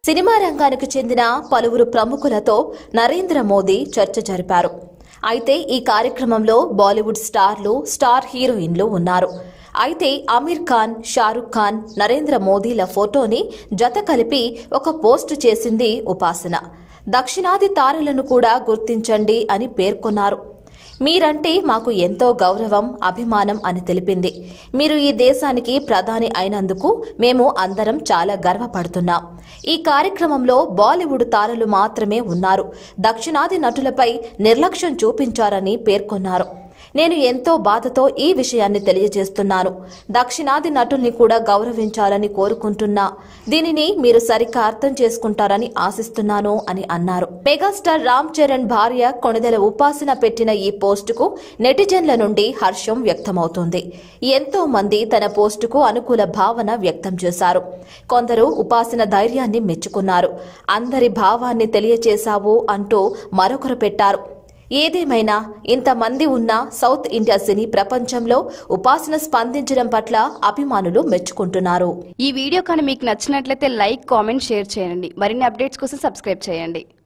cinema రంగానికి చెందిన పలువురు ప్రముఖులతో నరేంద్ర మోదీ చర్చ జరిపారు అయితే ఈ కార్యక్రమంలో బాలీవుడ్ స్టార్లు స్టార్ హీరోయిన్లు ఉన్నారు అయితే అమీర్ ఖాన్ షారుఖ్ ఖాన్ నరేంద్ర మోదీల ఫోటోని జత కలిపి ఒక పోస్టు చేసింది ఉపాసన దక్షిణాది తారలను కూడా గుర్తించండి అని పేర్కొన్నారు మీరంటే మాకు ఎంతో గౌరవం అభిమానం అని తెలిపింది మీరు ఈ దేశానికి ప్రధాని అయినందుకు మేము అందరం చాలా గర్వపడుతున్నాం ఈ కార్యక్రమంలో బాలీవుడ్ తారలు మాత్రమే ఉన్నారు దక్షిణాది నటులపై నిర్లక్ష్యం చూపించారని పేర్కొన్నారు నేను ఎంతో బాధతో ఈ విషయాన్ని తెలియజేస్తున్నాను దక్షిణాది నటుల్ని కూడా గౌరవించాలని కోరుకుంటున్నా దీనిని మీరు సరిగ్గా అర్థం చేసుకుంటారని ఆశిస్తున్నాను అని అన్నారు మెగాస్టార్ రామ్ చరణ్ భార్య కొణిదెల ఉపాసన పెట్టిన ఈ పోస్టుకు నెటిజన్ల నుండి హర్షం వ్యక్తమవుతోంది ఎంతో మంది తన పోస్టుకు అనుకూల భావన వ్యక్తం చేశారు కొందరు ఉపాసన ధైర్యాన్ని మెచ్చుకున్నారు అందరి భావాన్ని తెలియచేశావు అంటూ మరొకరు పెట్టారు ఏదేమైనా ఇంతమంది ఉన్న సౌత్ ఇండియా సినీ ప్రపంచంలో ఉపాసన స్పందించడం పట్ల అభిమానులు మెచ్చుకుంటున్నారు ఈ వీడియో కానీ మీకు నచ్చినట్లయితే లైక్ కామెంట్ షేర్ చేయండి మరిన్ని అప్డేట్స్ కోసం సబ్స్క్రైబ్ చేయండి